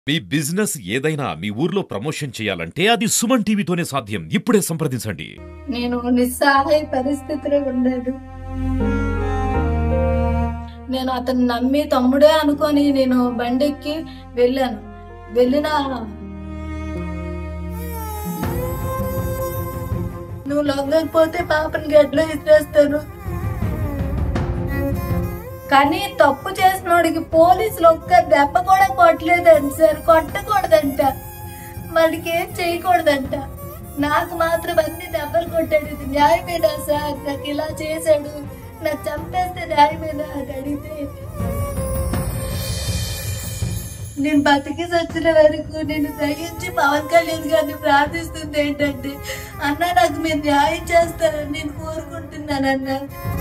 మీ business ఏదైనా మీ ఊర్లో promotion చేయాలంటే అది సుమన్ టీవీతోనే సాధ్యం ఇప్పుడే సంప్రదించండి నేను నిస్సహాయ పరిస్థితిలో ఉన్నాను నేను అతను నమ్మి తమ్ముడే అనుకొని నేను బండెక్కి వెళ్ళాను వెళ్ళిన నువ్వు లొంగకపోతే పాపని గడ్డలో ఇసిరేస్తాను కానీ తప్పు చేసినోడికి పోలీసులు ఒక్క దెబ్బ కూడా కొట్టలేదంట సార్ కొట్టకూడదంట వాడికి ఏం చేయకూడదంట నాకు మాత్రం అన్ని దెబ్బలు కొట్టాడు ఇది న్యాయమేనా సార్ నాకు ఇలా చేశాడు నాకు చంపేస్తే న్యాయమేనా అని అడిగితే నేను బతికి చచ్చిన వరకు నేను దయించి పవన్ కళ్యాణ్ గారిని ప్రార్థిస్తుంది ఏంటంటే అన్న నాకు మీరు న్యాయం చేస్తారని నేను కోరుకుంటున్నానన్నా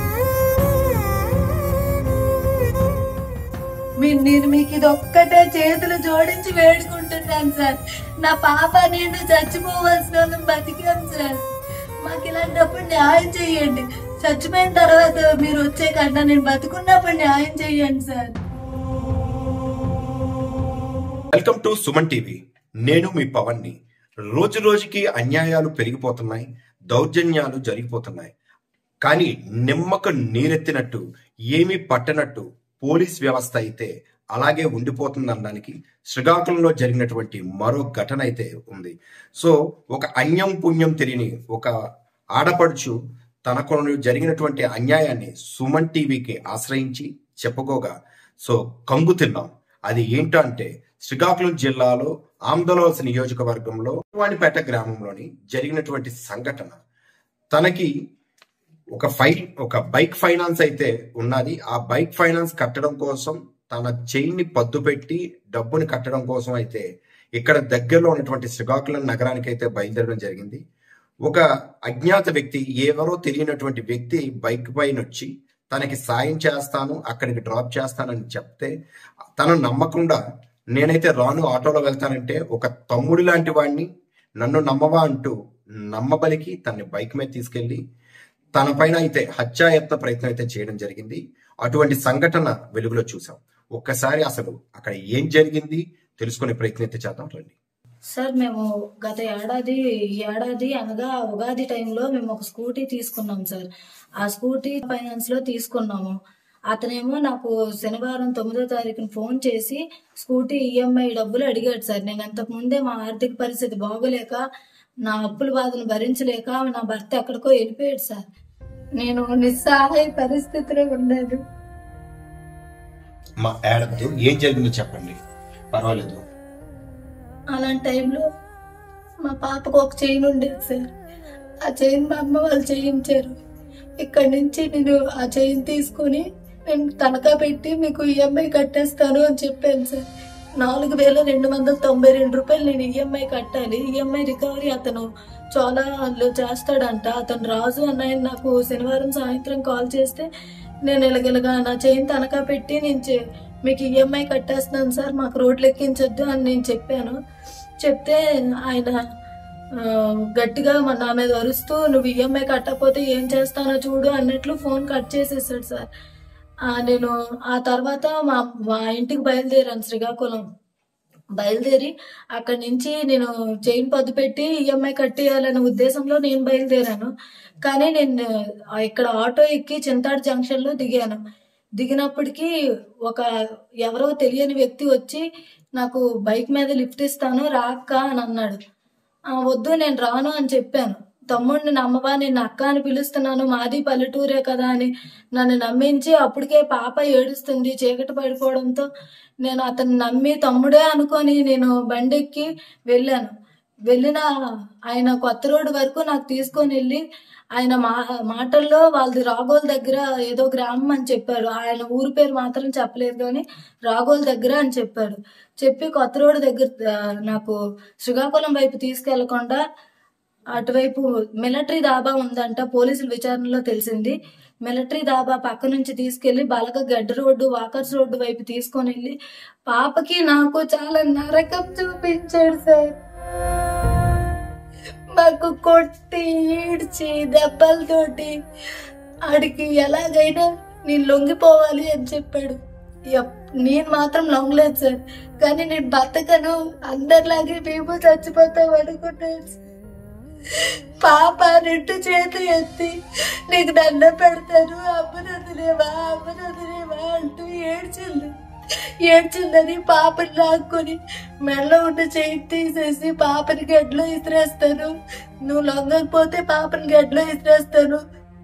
మీ- నేను మీకు ఇది ఒక్కటే చేతులు జోడించి వేడుకుంటున్నాను సార్ నా పాప నేను చచ్చిపోవలసిన వాళ్ళం బతికాం సార్ మాకు ఇలాంటప్పుడు న్యాయం చేయండి చచ్చిపోయిన తర్వాత మీరు వచ్చే కన్నా నేను బతుకున్నప్పుడు న్యాయం చేయండి sir welcome to Suman TV నేను మీ పవన్ని రోజు రోజుకి అన్యాయాలు పెరిగిపోతున్నాయి దౌర్జన్యాలు జరిగిపోతున్నాయి కానీ నిమ్మకు నీరెత్తినట్టు ఏమీ పట్టనట్టు పోలీస్ వ్యవస్థ అయితే అలాగే ఉండిపోతుందనడానికి శ్రీకాకుళంలో జరిగినటువంటి మరో ఘటన అయితే ఉంది సో ఒక అన్యం పుణ్యం తెలియని ఒక ఆడపడుచు తనకు జరిగినటువంటి అన్యాయాన్ని సుమన్ టీవీకి ఆశ్రయించి చెప్పుకోగా సో కంగు తిన్నాం అది ఏంటంటే శ్రీకాకుళం జిల్లాలో ఆంధ్రవలస నియోజకవర్గంలో వాణిపేట గ్రామంలోని జరిగినటువంటి సంఘటన తనకి ఒక ఫై ఒక బైక్ ఫైనాన్స్ అయితే ఉన్నది ఆ బైక్ ఫైనాన్స్ కట్టడం కోసం తన చైన్ ని పద్దు పెట్టి డబ్బుని కట్టడం కోసం అయితే ఇక్కడ దగ్గరలో ఉన్నటువంటి శ్రీకాకుళం నగరానికి అయితే బయలుదేరడం జరిగింది ఒక అజ్ఞాత వ్యక్తి ఎవరో తెలియనటువంటి వ్యక్తి బైక్ పైన వచ్చి తనకి సాయం చేస్తాను అక్కడికి డ్రాప్ చేస్తానని చెప్తే తను నమ్మకుండా నేనైతే రాను ఆటోలో వెళ్తానంటే ఒక తమ్ముడు లాంటి వాడిని నన్ను నమ్మవా అంటూ నమ్మబలికి తన్ని బైక్ మీద తీసుకెళ్లి తన పైన అయితే హత్యాయత్న ప్రయత్నం అయితే చేయడం జరిగింది అటువంటి సంఘటన వెలుగులో చూసాం ఒక్కసారి అసలు అక్కడ ఏం జరిగింది తెలుసుకునే ప్రయత్నం అయితే చేద్దాం రండి సార్ మేము గత ఏడాది ఈ ఏడాది అనగా ఉగాది టైంలో మేము ఒక స్కూటీ తీసుకున్నాం సార్ ఆ స్కూటీ ఫైనాన్స్ లో తీసుకున్నాము అతనేమో నాకు శనివారం తొమ్మిదో తారీఖున ఫోన్ చేసి స్కూటీ ఈఎంఐ డబ్బులు అడిగాడు సార్ నేను అంతకు ముందే మా ఆర్థిక పరిస్థితి బాగోలేక నా అప్పుల బాధను భరించలేక నా భర్త ఎక్కడికో వెళ్ళిపోయాడు సార్ నేను నిస్సహాయ పరిస్థితిలో ఉన్నాను మా ఏడద్దు ఏం జరిగిందో చెప్పండి పర్వాలేదు అలాంటి టైంలో మా పాపకు ఒక చైన్ ఉండేది సార్ ఆ చైన్ మా అమ్మ వాళ్ళు చేయించారు ఇక్కడి నుంచి నేను ఆ చైన్ తీసుకొని నేను తనఖా పెట్టి మీకు ఈఎంఐ కట్టేస్తాను అని చెప్పాను సార్ నాలుగు వేల రెండు వందల తొంభై రెండు రూపాయలు నేను ఈఎంఐ కట్టాలి ఈఎంఐ రికవరీ అతను చాలా లో చేస్తాడంట అతను రాజు అన్న ఆయన నాకు శనివారం సాయంత్రం కాల్ చేస్తే నేను ఇలాగలగా నా చైన్ తనఖా పెట్టి నేను చే- మీకు ఈఎంఐ కట్టేస్తున్నాను సార్ మాకు రోడ్లు ఎక్కించొద్దు అని నేను చెప్పాను చెప్తే ఆయన ఆ, గట్టిగా మా నా మీద అరుస్తూ నువ్వు ఈఎంఐ కట్టకపోతే ఏం చేస్తానో చూడు అన్నట్లు ఫోన్ కట్ చేసేసాడు సార్ ఆ, నేను ఆ తర్వాత మా మా ఇంటికి బయలుదేరాను శ్రీకాకుళం బయలుదేరి అక్కడి నుంచి నేను చైన్ పద్దు పెట్టి ఈఎంఐ కట్టేయాలనే ఉద్దేశంలో నేను బయలుదేరాను కానీ నేను ఆ, ఇక్కడ ఆటో ఎక్కి చింతాడు జంక్షన్ లో దిగాను దిగినప్పటికీ ఒక ఎవరో తెలియని వ్యక్తి వచ్చి నాకు బైక్ మీద లిఫ్ట్ ఇస్తాను రాక్క అని అన్నాడు "ఆ, వద్దు నేను రాను అని చెప్పాను తమ్ముడిని నమ్మవా నేను అక్క అని పిలుస్తున్నాను మాది పల్లెటూరే కదా అని నన్ను నమ్మించి అప్పటికే పాప ఏడుస్తుంది చీకటి పడిపోవడంతో నేను అతన్ని నమ్మి తమ్ముడే అనుకొని నేను బండెక్కి వెళ్ళాను వెళ్ళిన ఆయన కొత్త రోడ్డు వరకు నాకు తీసుకొని వెళ్ళి ఆయన మా మాటల్లో వాళ్ళది రాగోల్ దగ్గర ఏదో గ్రామం అని చెప్పారు ఆయన ఊరి పేరు మాత్రం చెప్పలేదు కానీ రాగోల్ దగ్గర అని చెప్పాడు చెప్పి కొత్త రోడ్డు దగ్గర ఆ, నాకు శ్రీకాకుళం వైపు తీసుకెళ్లకుండా అటువైపు మిలిటరీ దాబా ఉందంట పోలీసుల విచారణలో తెలిసింది మిలిటరీ దాబా పక్క నుంచి తీసుకెళ్లి బలగ గడ్డ రోడ్డు వాకర్స్ రోడ్డు వైపు తీసుకొని వెళ్ళి పాపకి నాకు చాలా నరకం చూపించాడు సార్ మాకు కొట్టి ఈడ్చి దెబ్బలతోటి ఆడికి ఎలాగైనా నేను లొంగిపోవాలి అని చెప్పాడు ఎప్- నేను మాత్రం లొంగలేదు సార్ కానీ నేను బతకను అందరిలాగే మేము చచ్చిపోతాం అనుకున్నాను సార్. పాప రెండు చేతులు ఎత్తి నీకు దండ పెడతాను అమ్మను వదిలేవా అమ్మను వదిలేవా అంటూ ఏడ్చింది ఏడ్చిందని పాపని లాక్కొని మెల్ల ఉన్న చేయి తీసేసి పాపని గడ్డలో ఇసిరేస్తాను నువ్వు లొంగకపోతే పాపని గడ్డలో ఇసిరేస్తాను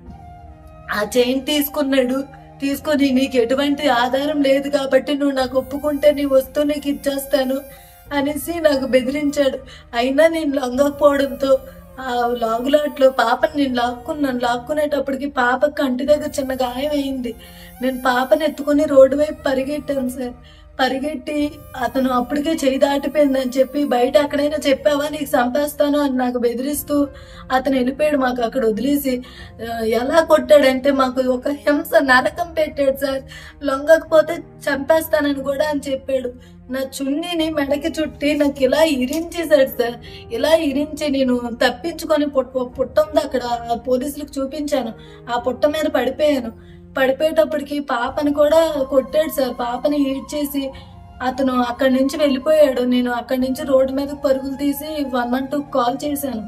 ఆ చైన్ తీసుకున్నాడు తీసుకొని నీకు ఎటువంటి ఆధారం లేదు కాబట్టి నువ్వు నాకు ఒప్పుకుంటే నీ వస్తువు నీకు ఇచ్చేస్తాను అనేసి నాకు బెదిరించాడు అయినా నేను లొంగకపోవడంతో ఆ లాగులాట్లో పాపని నేను లాక్కున్నాను లాక్కునేటప్పటికి పాప కంటి దగ్గర చిన్న గాయం అయింది నేను పాపని ఎత్తుకొని రోడ్డు వైపు పరిగెట్టాను సార్ పరిగెట్టి అతను అప్పటికే చేయి దాటిపోయిందని చెప్పి బయట ఎక్కడైనా చెప్పావా నీకు చంపేస్తాను అని నాకు బెదిరిస్తూ అతను వెళ్ళిపోయాడు మాకు అక్కడ వదిలేసి ఆ, ఎలా కొట్టాడంటే మాకు ఒక హింస నరకం పెట్టాడు సార్ లొంగకపోతే చంపేస్తానని కూడా అని చెప్పాడు నా చున్నీని మెడకి చుట్టి నాకు ఇలా ఇరించేశాడు సార్ ఇలా ఇరించి నేను తప్పించుకొని పుట్ట పుట్ట ఉంది అక్కడ ఆ పోలీసులకు చూపించాను ఆ పుట్ట మీద పడిపోయాను పడిపోయేటప్పటికి పాపని కూడా కొట్టాడు సార్ పాపని ఈడ్చేసి అతను అక్కడి నుంచి వెళ్ళిపోయాడు నేను అక్కడి నుంచి రోడ్డు మీదకి పరుగులు తీసి వన్ వన్ టూ కాల్ చేశాను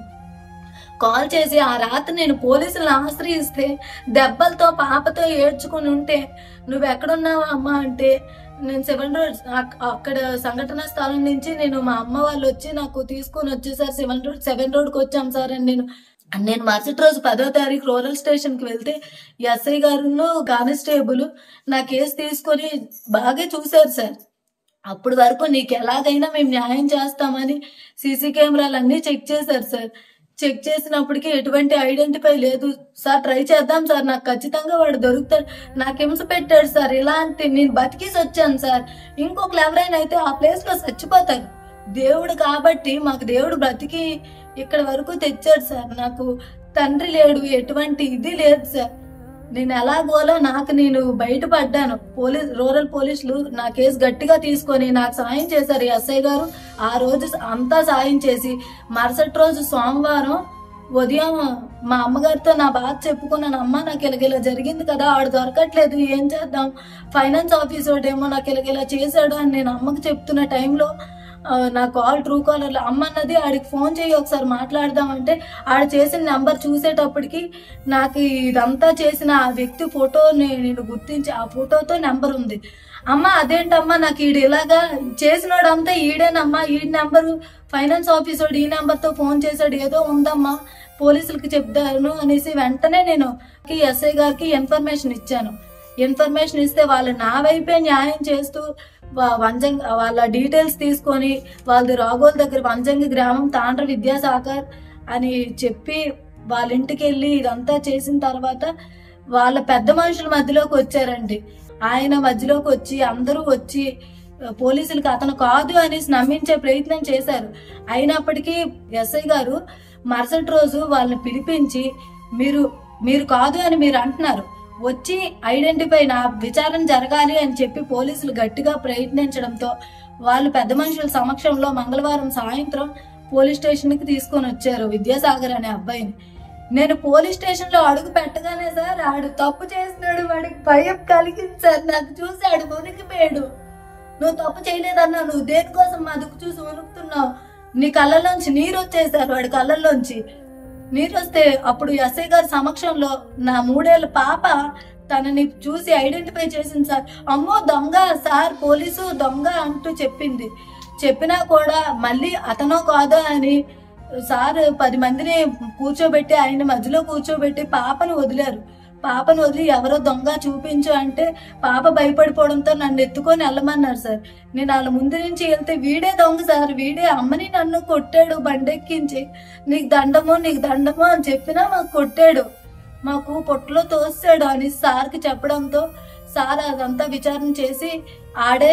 కాల్ చేసి ఆ రాత్రి నేను పోలీసులను ఆశ్రయిస్తే దెబ్బలతో పాపతో ఏడ్చుకుని ఉంటే నువ్వు ఎక్కడున్నావా అమ్మ అంటే నేను సెవెన్ రోడ్ అక్- అక్కడ సంఘటన స్థలం నుంచి నేను మా అమ్మ వాళ్ళు వచ్చి నాకు తీసుకొని వచ్చేసారు సెవెన్ రోడ్ సెవెన్ రోడ్కి వచ్చాం సార్ అని నేను నేను మరుసటి రోజు పదో తారీఖు రూరల్ స్టేషన్కి వెళ్తే ఎస్ఐ గారును కానిస్టేబుల్ నా కేసు తీసుకొని బాగా చూశారు సార్ అప్పటి వరకు నీకు ఎలాగైనా మేము న్యాయం చేస్తామని సీసీ కెమెరాలు అన్నీ చెక్ చేశారు సార్ చెక్ చేసినప్పటికీ ఎటువంటి ఐడెంటిఫై లేదు సార్ ట్రై చేద్దాం సార్ నాకు ఖచ్చితంగా వాడు దొరుకుతాడు నాకు హింస పెట్టాడు సార్ ఇలాంటి నేను బతికేసి వచ్చాను సార్ ఇంకొకరు ఎవరైనా అయితే ఆ ప్లేస్ లో చచ్చిపోతారు దేవుడు కాబట్టి మాకు దేవుడు బ్రతికి ఇక్కడ వరకు తెచ్చాడు సార్ నాకు తండ్రి లేడు ఎటువంటి ఇది లేదు సార్ నేను ఎలాగోలో నాకు నేను బయటపడ్డాను పోలీస్ రూరల్ పోలీసులు నా కేసు గట్టిగా తీసుకొని నాకు సాయం చేశారు ఎస్ఐ గారు ఆ రోజు అంతా సాయం చేసి మరుసటి రోజు సోమవారం ఉదయం మా అమ్మగారితో నా బాధ చెప్పుకున్నాను అమ్మ నాకు ఇలాగ జరిగింది కదా ఆడు దొరకట్లేదు ఏం చేద్దాం ఫైనాన్స్ ఆఫీసర్ ఏమో నాకు ఇలాగ ఇలా చేశాడు అని నేను అమ్మకి చెప్తున్న టైంలో ఆ, నా కాల్ ట్రూ కాలర్ అమ్మ అన్నది ఆడికి ఫోన్ చేయి ఒకసారి మాట్లాడదామంటే ఆడ చేసిన నెంబర్ చూసేటప్పటికి నాకు ఇదంతా చేసిన ఆ వ్యక్తి ఫోటో నేను గుర్తించి ఆ ఫోటోతో నెంబర్ ఉంది అమ్మ అదేంటమ్మా నాకు ఈడు ఇలాగా చేసినోడంతా ఈడేనమ్మా ఈ నెంబరు ఫైనాన్స్ ఆఫీసర్ ఈ నెంబర్తో ఫోన్ చేశాడు ఏదో ఉందమ్మా పోలీసులకి చెప్తాను అనేసి వెంటనే నేను ఎస్ఐ గారికి ఇన్ఫర్మేషన్ ఇచ్చాను ఇన్ఫర్మేషన్ ఇస్తే వాళ్ళు నా వైపే న్యాయం చేస్తూ వా- వంజంగ్ వాళ్ళ డీటెయిల్స్ తీసుకొని వాళ్ళది రాగోల్ దగ్గర వంజంగి గ్రామం తాండ్ర విద్యాసాగర్ అని చెప్పి వాళ్ళ ఇంటికి వెళ్ళి ఇదంతా చేసిన తర్వాత వాళ్ళ పెద్ద మనుషుల మధ్యలోకి వచ్చారండి ఆయన మధ్యలోకి వచ్చి అందరూ వచ్చి ఆ, పోలీసులకి అతను కాదు అనేసి నమ్మించే ప్రయత్నం చేశారు అయినప్పటికీ ఎస్ఐ గారు మరుసటి రోజు వాళ్ళని పిలిపించి మీరు మీరు కాదు అని మీరు అంటున్నారు వచ్చి ఐడెంటిఫై నా విచారణ జరగాలి అని చెప్పి పోలీసులు గట్టిగా ప్రయత్నించడంతో వాళ్ళు పెద్ద మనుషుల సమక్షంలో మంగళవారం సాయంత్రం పోలీస్ స్టేషన్కి తీసుకొని వచ్చారు విద్యాసాగర్ అనే అబ్బాయిని నేను పోలీస్ స్టేషన్ లో అడుగు పెట్టగానే సార్ ఆడు తప్పు చేసినాడు వాడికి భయం కలిగింది సార్ నాకు చూసి ఆడు వణికిపోయాడు నువ్వు తప్పు చేయలేదన్నా నువ్వు దేనికోసం మా దుక్కు చూసి వణుకుతున్నావు నీ కళ్ళల్లోంచి నీరు వచ్చేసారు వాడి కళ్ళల్లోంచి నీరు వస్తే అప్పుడు ఎస్ఐ గారి సమక్షంలో నా మూడేళ్ల పాప తనని చూసి ఐడెంటిఫై చేసింది సార్ అమ్మో దొంగ సార్ పోలీసు దొంగ అంటూ చెప్పింది చెప్పినా కూడా మళ్ళీ అతనో కాదో అని సార్ పది మందిని కూర్చోబెట్టి ఆయన మధ్యలో కూర్చోబెట్టి పాపను వదిలారు పాపను వదిలి ఎవరో దొంగ చూపించు అంటే పాప భయపడిపోవడంతో నన్ను ఎత్తుకొని వెళ్ళమన్నారు సార్ నేను వాళ్ళ ముందు నుంచి వెళ్తే వీడే దొంగ సార్ వీడే అమ్మని నన్ను కొట్టాడు బండెక్కించి నీకు దండము నీకు దండము అని చెప్పినా మాకు కొట్టాడు మాకు పొట్టలో తోస్తాడు అని సార్కి చెప్పడంతో సార్ అదంతా విచారణ చేసి ఆడే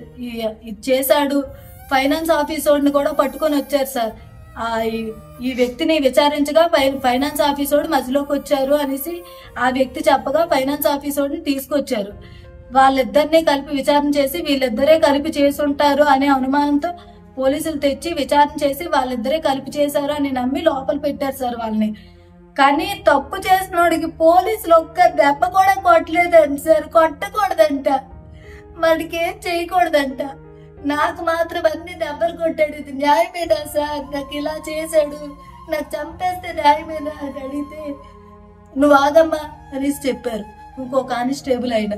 ఈ- ఇది చేశాడు ఫైనాన్స్ ఆఫీసర్ని కూడా పట్టుకొని వచ్చారు సార్ ఆ ఈ- ఈ వ్యక్తిని విచారించగా ఫై- ఫైనాన్స్ ఆఫీసర్ మధ్యలోకి వచ్చారు అనేసి ఆ వ్యక్తి చెప్పగా ఫైనాన్స్ ఆఫీసర్ని తీసుకొచ్చారు వాళ్ళిద్దరిని కలిపి విచారణ చేసి వీళ్ళిద్దరే కలిపి చేసి ఉంటారు అనే అనుమానంతో పోలీసులు తెచ్చి విచారణ చేసి వాళ్ళిద్దరే కలిపి చేశారు అని నమ్మి లోపల పెట్టారు సార్ వాళ్ళని కానీ తప్పు చేసినోడికి పోలీసులు ఒక్క దెబ్బ కూడా కొట్టలేదండి సార్ కొట్టకూడదంట వాడికి ఏం చేయకూడదంట నాకు మాత్రం అన్ని దెబ్బలు కొట్టాడు ఇది న్యాయమేనా సార్ నాకు ఇలా చేశాడు నాకు చంపేస్తే న్యాయమేనా అని అడిగితే నువ్వు ఆగమ్మా అనేసి చెప్పారు ఇంకో కానిస్టేబుల్ అయినా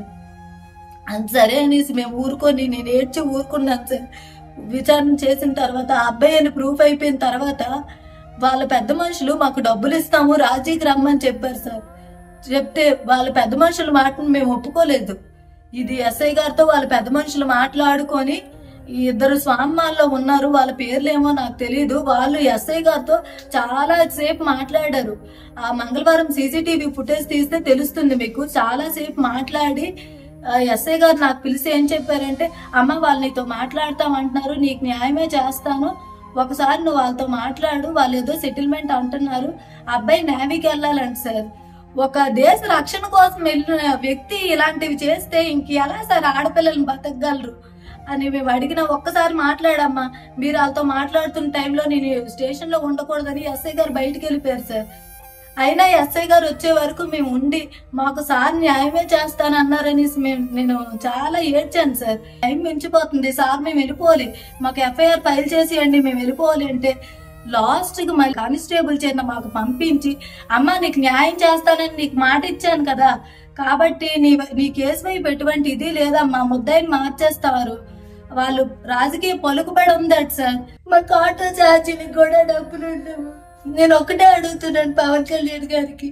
అంత సరే అనేసి మేము ఊరుకొని నేను ఏడ్చి ఊరుకున్నాను సార్ విచారణ చేసిన తర్వాత ఆ అబ్బాయి అని ప్రూఫ్ అయిపోయిన తర్వాత వాళ్ళ పెద్ద మనుషులు మాకు డబ్బులు ఇస్తాము రాజీకి రమ్మని చెప్పారు సార్ చెప్తే వాళ్ళ పెద్ద మనుషుల మాటను మేము ఒప్పుకోలేదు ఇది ఎస్ఐ గారితో వాళ్ళ పెద్ద మనుషులు మాట్లాడుకొని ఈ ఇద్దరు స్వామ్మాల్లో ఉన్నారు వాళ్ళ పేర్లేమో నాకు తెలియదు వాళ్ళు ఎస్ఐ గారితో చాలా సేపు మాట్లాడారు ఆ మంగళవారం సీసీటీవీ ఫుటేజ్ తీస్తే తెలుస్తుంది మీకు చాలా సేపు మాట్లాడి ఆ ఎస్ఐ గారు నాకు పిలిచి ఏం చెప్పారంటే అమ్మ వాళ్ళు నీతో మాట్లాడతాం అంటున్నారు నీకు న్యాయమే చేస్తాను ఒకసారి నువ్వు వాళ్ళతో మాట్లాడు వాళ్ళు ఏదో సెటిల్మెంట్ అంటున్నారు అబ్బాయి నేవీకి వెళ్ళాలంట సార్ ఒక దేశ రక్షణ కోసం వెళ్ళిన వ్యక్తి ఇలాంటివి చేస్తే ఇంక ఎలా సార్ ఆడపిల్లల్ని బతకగలరు అని మేము అడిగిన ఒక్కసారి మాట్లాడమ్మా మీరు వాళ్ళతో మాట్లాడుతున్న టైంలో నేను స్టేషన్ లో ఉండకూడదని ఎస్ఐ గారు బయటికి వెళ్ళిపోయారు సార్ అయినా ఎస్ఐ గారు వచ్చే వరకు మేము ఉండి మాకు సార్ న్యాయమే చేస్తానన్నారనేసి మేము నేను చాలా ఏడ్చాను సార్ టైం మించిపోతుంది సార్ మేము వెళ్ళిపోవాలి మాకు ఎఫ్ఐఆర్ ఫైల్ చేసేయండి మేము వెళ్ళిపోవాలి అంటే లాస్ట్ కి మళ్ళీ కానిస్టేబుల్ చేత మాకు పంపించి అమ్మ నీకు న్యాయం చేస్తానని నీకు మాట ఇచ్చాను కదా కాబట్టి నీ నీ కేసు వైపు ఎటువంటి ఇది లేదమ్మా ముద్దాయిని మార్చేస్తారు వాళ్ళు రాజకీయ పలుకుబడి ఉందట సార్ మాకు ఆటో ఛార్జీలకు కూడా డబ్బులు ఉండవు నేను ఒకటే అడుగుతున్నాను పవన్ కళ్యాణ్ గారికి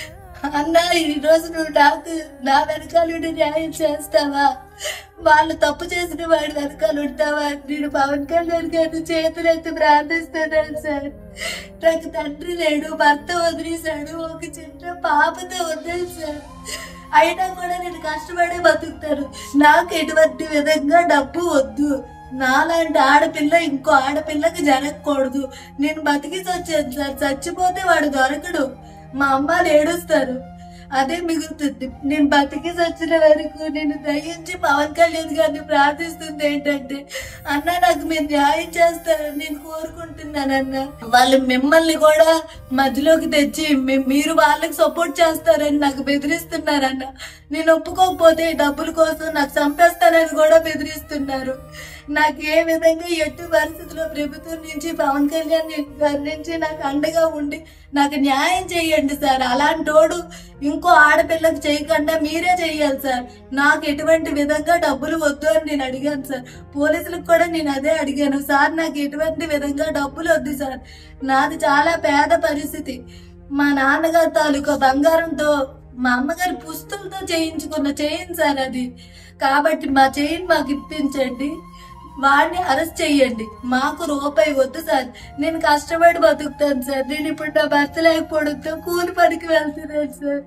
అన్న ఈ రోజు నువ్వు నాకు నా వెనకాల ఉండి న్యాయం చేస్తావా వాళ్ళు తప్పు చేసిన వాడి వెనకాల ఉంటావా నేను పవన్ కళ్యాణ్ గారిని చేతులెత్తి ప్రార్థిస్తున్నాను సార్ నాకు తండ్రి లేడు భర్త వదిలేశాడు ఒక చిన్న పాపతో వదిలేదు సార్ అయినా కూడా నేను కష్టపడే బతుకుతాను నాకు ఎటువంటి విధంగా డబ్బు వద్దు నాలాంటి ఆడపిల్ల ఇంకో ఆడపిల్లకి జరగకూడదు నేను బతికిసి వచ్చాను సార్ చచ్చిపోతే వాడు దొరకడు మా అమ్మాలు ఏడుస్తారు అదే మిగులుతుంది నేను బతికిసి వచ్చిన వరకు నేను దయించి పవన్ కళ్యాణ్ గారిని ప్రార్థిస్తుంది ఏంటంటే అన్న నాకు మీరు న్యాయం చేస్తారని నేను కోరుకుంటున్నానన్న వాళ్ళు మిమ్మల్ని కూడా మధ్యలోకి తెచ్చి మీ- మీరు వాళ్ళకి సపోర్ట్ చేస్తారని నాకు బెదిరిస్తున్నారన్న నేను ఒప్పుకోకపోతే డబ్బుల కోసం నాకు చంపేస్తారని కూడా బెదిరిస్తున్నారు నాకు ఏ విధంగా ఎట్టి పరిస్థితుల్లో ప్రభుత్వం నుంచి పవన్ కళ్యాణ్ గారి నుంచి నాకు అండగా ఉండి నాకు న్యాయం చేయండి సార్ అలాంటోడు ఇంకో ఆడపిల్లకి చేయకుండా మీరే చెయ్యాలి సార్ నాకు ఎటువంటి విధంగా డబ్బులు వద్దు అని నేను అడిగాను సార్ పోలీసులకు కూడా నేను అదే అడిగాను సార్ నాకు ఎటువంటి విధంగా డబ్బులు వద్దు సార్ నాది చాలా పేద పరిస్థితి మా నాన్నగారు తాలూకా బంగారంతో మా అమ్మగారి పుస్తులతో చేయించుకున్న చైన్ సార్ అది కాబట్టి మా చైన్ మాకు ఇప్పించండి వాడిని అరెస్ట్ చెయ్యండి మాకు రూపాయి వద్దు సార్ నేను కష్టపడి బతుకుతాను సార్ నేను ఇప్పుడు నా భర్త లేకపోవడంతో కూలి పనికి వెళ్తున్నాను సార్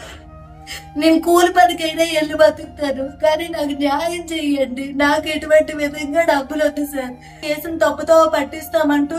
నేను కూలి పనికైనా వెళ్ళి బతుకుతాను కానీ నాకు న్యాయం చేయండి నాకు ఎటువంటి విధంగా డబ్బులు వద్దు సార్ కేసును తప్పుతో పట్టిస్తామంటూ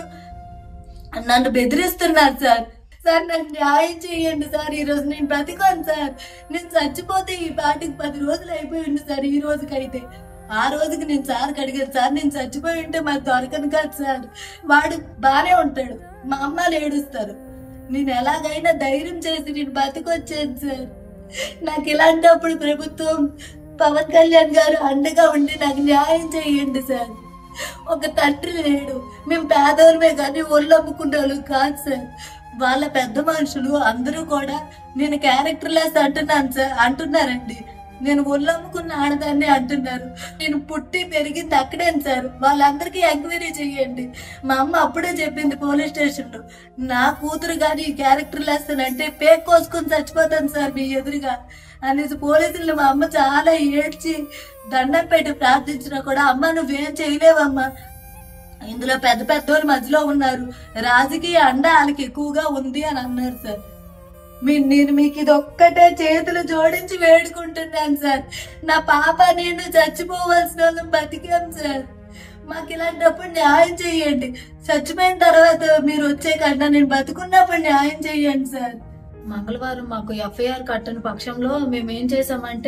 నన్ను బెదిరిస్తున్నారు సార్ సార్ నాకు న్యాయం చేయండి సార్ ఈ రోజు నేను బ్రతికాను సార్ నేను చచ్చిపోతే ఈ పాటికి పది రోజులు అయిపోయింది సార్ ఈ రోజుకైతే ఆ రోజుకి నేను సార్ అడిగాను సార్ నేను చచ్చిపోయి ఉంటే మరి దొరకను కాదు సార్ వాడు బానే ఉంటాడు మా అమ్మాలు ఏడుస్తారు నేను ఎలాగైనా ధైర్యం చేసి నేను బతికొచ్చాను సార్ నాకు ఇలాంటప్పుడు ప్రభుత్వం పవన్ కళ్యాణ్ గారు అండగా ఉండి నాకు న్యాయం చేయండి సార్ ఒక తండ్రి లేడు మేము పేదవాళ్ళమే కానీ ఒళ్ళు అమ్ముకునే వాళ్ళు కాదు సార్ వాళ్ళ పెద్ద మనుషులు అందరూ కూడా నేను క్యారెక్టర్ లెస్ అంటున్నాను సార్ అంటున్నారండి నేను ఒళ్ళు అమ్ముకున్న ఆడదాన్ని అంటున్నారు నేను పుట్టి పెరిగింది అక్కడే సార్ వాళ్ళందరికీ ఎంక్వైరీ చేయండి మా అమ్మ అప్పుడే చెప్పింది పోలీస్ స్టేషన్ లో నా కూతురు కానీ క్యారెక్టర్ లెస్ అంటే పేక్ కోసుకొని చచ్చిపోతాను సార్ మీ ఎదురుగా అనేసి పోలీసులు మా అమ్మ చాలా ఏడ్చి దండం పెట్టి ప్రార్థించినా కూడా అమ్మ నువ్వేం చేయలేవమ్మా ఇందులో పెద్ద పెద్దోళ్ళు మధ్యలో ఉన్నారు రాజకీయ అండ వాళ్ళకి ఎక్కువగా ఉంది అని అన్నారు సార్ మీ నేను మీకు ఇది ఒక్కటే చేతులు జోడించి వేడుకుంటున్నాను సార్ నా పాప నేను చచ్చిపోవలసిన వాళ్ళం బతికాం సార్ మాకు ఇలాంటప్పుడు న్యాయం చేయండి చచ్చిపోయిన తర్వాత మీరు వచ్చే కన్నా నేను బతుకున్నప్పుడు న్యాయం చేయండి సార్ మంగళవారం మాకు ఎఫ్ఐఆర్ కట్టని పక్షంలో మేము ఏం చేసామంటే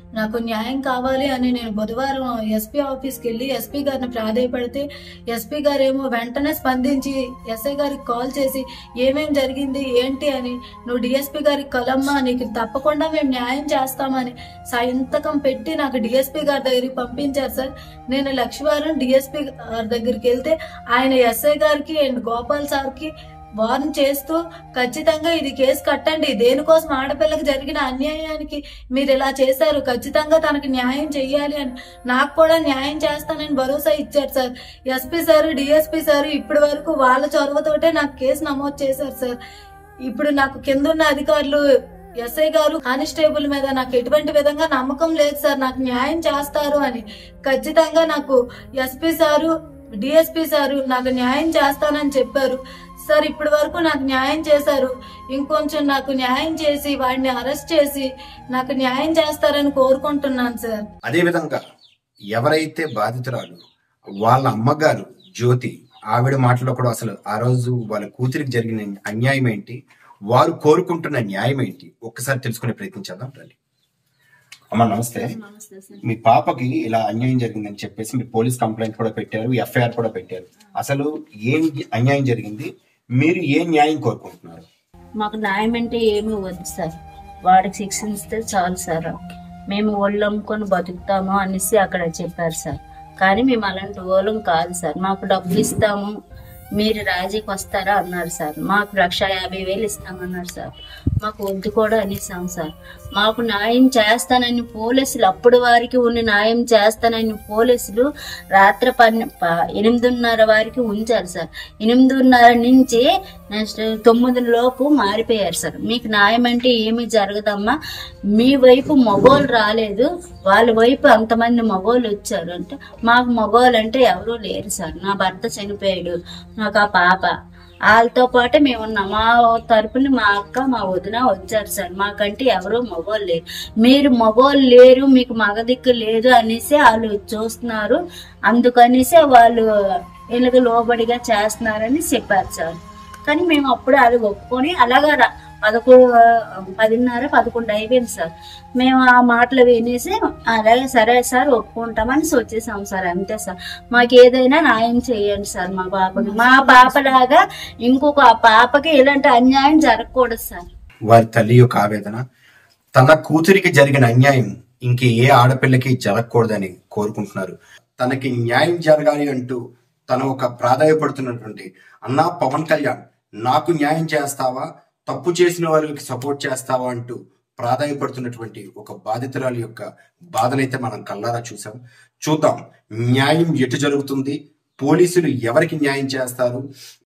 నాకు న్యాయం కావాలి అని నేను బుధవారం ఎస్పీ ఆఫీస్కి వెళ్ళి ఎస్పీ గారిని ప్రాధాయపడితే ఎస్పీ గారు ఏమో వెంటనే స్పందించి ఎస్ఐ గారికి కాల్ చేసి ఏమేం జరిగింది ఏంటి అని నువ్వు డిఎస్పీ గారికి కలమ్మా నీకు తప్పకుండా మేము న్యాయం చేస్తామని సంతకం పెట్టి నాకు డిఎస్పీ గారి దగ్గరికి పంపించారు సార్ నేను లక్ష్మీవారం డిఎస్పీ గారి దగ్గరికి వెళ్తే ఆయన ఎస్ఐ గారికి అండ్ గోపాల్ సార్కి వార్న్ చేస్తూ ఖచ్చితంగా ఇది కేసు కట్టండి దేనికోసం ఆడపిల్లకి జరిగిన అన్యాయానికి మీరు ఇలా చేశారు ఖచ్చితంగా తనకి న్యాయం చెయ్యాలి అని నాకు కూడా న్యాయం చేస్తానని భరోసా ఇచ్చారు sir SP sir DSP sir ఇప్పటి వరకు వాళ్ళ చొరవతోటే నాకు కేసు నమోదు చేశారు సార్ ఇప్పుడు నాకు కింద ఉన్న అధికారులు ఎస్ఐ గారు కానిస్టేబుల్ మీద నాకు ఎటువంటి విధంగా నమ్మకం లేదు సార్ నాకు న్యాయం చేస్తారు అని ఖచ్చితంగా నాకు ఎస్పీ సారు డిఎస్పీ సారు నాకు న్యాయం చేస్తానని చెప్పారు సార్ ఇప్పటి వరకు నాకు న్యాయం చేశారు ఇంకొంచెం నాకు న్యాయం చేసి వాడిని అరెస్ట్ చేసి నాకు న్యాయం చేస్తారని కోరుకుంటున్నాను సార్ అదేవిధంగా ఎవరైతే బాధితురాలు వాళ్ళ అమ్మగారు జ్యోతి ఆవిడ మాటలో కూడా అసలు ఆ రోజు వాళ్ళ కూతురికి జరిగిన అన్యాయం ఏంటి వారు కోరుకుంటున్న న్యాయం ఏంటి ఒక్కసారి తెలుసుకునే ప్రయత్నించేద్దాం రండి అమ్మ నమస్తే నమస్తే సార్ మీ పాపకి ఇలా అన్యాయం జరిగిందని చెప్పేసి మీరు పోలీస్ కంప్లైంట్ కూడా పెట్టారు ఎఫ్ఐఆర్ కూడా పెట్టారు అసలు ఏం అన్యాయం జరిగింది మీరు ఏ న్యాయం కోరుకుంటున్నారు మాకు న్యాయం అంటే ఏమీ వద్దు సార్ వాడికి శిక్షణ ఇస్తే చాలు సార్ మేము ఒళ్ళు అమ్ముకొని బతుకుతాము అనేసి అక్కడ చెప్పారు సార్ కానీ మేము అలాంటి ఓలం కాదు సార్ మాకు డబ్బులు ఇస్తాము మీరు రాజీకి వస్తారా అన్నారు సార్ మాకు లక్ష యాభై వేలు ఇస్తామన్నారు సార్ మాకు వద్దు కూడా అనేసాం సార్ మాకు న్యాయం చేస్తానని పోలీసులు అప్పుడు వారికి ఉన్న న్యాయం చేస్తానని పోలీసులు రాత్రి పన్నె ప- ఎనిమిదిన్నర వారికి ఉంచారు సార్ ఎనిమిదిన్నర నుంచి నెక్స్ట్ తొమ్మిది లోపు మారిపోయారు సార్ మీకు న్యాయం అంటే ఏమీ జరగదమ్మా మీ వైపు మగోళ్ళు రాలేదు వాళ్ళ వైపు అంతమంది మగోళ్ళు వచ్చారు అంటే మాకు మగోళ్ళు అంటే ఎవరూ లేరు సార్ నా భర్త చనిపోయాడు నాకు ఆ పాప వాళ్ళతో పాటే మేము ఉన్నాం మా తరపున మా అక్క మా వదిన వచ్చారు సార్ మాకంటే ఎవరు మగోళ్ళు లేరు మీరు మగోళ్ళు లేరు మీకు మగ దిక్కు లేదు అనేసి వాళ్ళు చూస్తున్నారు అందుకనేసి వాళ్ళు వీళ్ళకి లోబడిగా చేస్తున్నారని చెప్పారు సార్ కానీ మేము అప్పుడు అది ఒప్పుకొని అలాగా రా- పదకొండు పదిన్నర పదకొండు అయిపోయింది సార్ మేము ఆ మాటలు వినేసి అలాగే సరే సార్ ఒప్పుకుంటామని వచ్చేసాం సార్ అంతే సార్ మాకు ఏదైనా న్యాయం చేయండి సార్ మా పాపకి మా పాపలాగా ఇంకొక పాపకి ఇలాంటి అన్యాయం జరగకూడదు సార్ వారి తల్లి యొక్క ఆవేదన తన కూతురికి జరిగిన అన్యాయం ఇంక ఏ ఆడపిల్లకి జరగకూడదని కోరుకుంటున్నారు తనకి న్యాయం జరగాలి అంటూ తను ఒక ప్రాధాయపడుతున్నటువంటి అన్నా పవన్ కళ్యాణ్ నాకు న్యాయం చేస్తావా తప్పు చేసిన వాళ్ళకి సపోర్ట్ చేస్తావా అంటూ ప్రాధాయపడుతున్నటువంటి ఒక బాధితురాలి యొక్క బాధనైతే మనం కల్లారా చూసాం చూద్దాం న్యాయం ఎటు జరుగుతుంది పోలీసులు ఎవరికి న్యాయం చేస్తారు